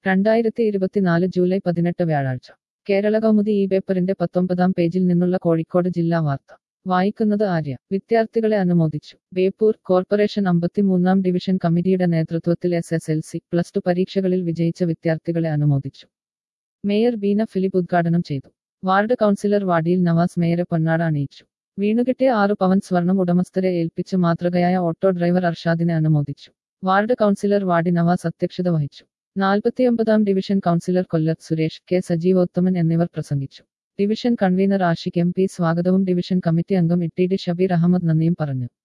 രണ്ടായിരത്തി ഇരുപത്തിനാല് ജൂലൈ പതിനെട്ട് വ്യാഴാഴ്ച കേരള കൗമുദി ഈ പേപ്പറിന്റെ പത്തൊമ്പതാം പേജിൽ നിന്നുള്ള കോഴിക്കോട് ജില്ലാ വാർത്ത വായിക്കുന്നത് ആര്യ വിദ്യാർത്ഥികളെ അനുമോദിച്ചു ബേപ്പൂർ കോർപ്പറേഷൻ അമ്പത്തിമൂന്നാം ഡിവിഷൻ കമ്മിറ്റിയുടെ നേതൃത്വത്തിൽ S S L C plus two പരീക്ഷകളിൽ വിജയിച്ച വിദ്യാർത്ഥികളെ അനുമോദിച്ചു മേയർ ബീന ഫിലിപ്പ് ഉദ്ഘാടനം ചെയ്തു വാർഡ് കൗൺസിലർ വാഡിയിൽ നവാസ് മേയറെ പൊന്നാട അണിയിച്ചു വീണുകിട്ടിയ ആറു പവൻ സ്വർണം ഉടമസ്ഥരെ ഏൽപ്പിച്ച് മാതൃകയായ ഓട്ടോ ഡ്രൈവർ അർഷാദിനെ അനുമോദിച്ചു വാർഡ് കൗൺസിലർ വാഡി നവാസ് അധ്യക്ഷത വഹിച്ചു നാൽപ്പത്തിയൊമ്പതാം ഡിവിഷൻ കൗൺസിലർ കൊല്ലത്ത് സുരേഷ് കെ സജീവോത്തമൻ എന്നിവർ പ്രസംഗിച്ചു division convener Ashiq M P സ്വാഗതവും ഡിവിഷൻ കമ്മിറ്റി അംഗം ഇട്ടി ഡി ഷബീർ അഹമ്മദ് നന്ദിയും പറഞ്ഞു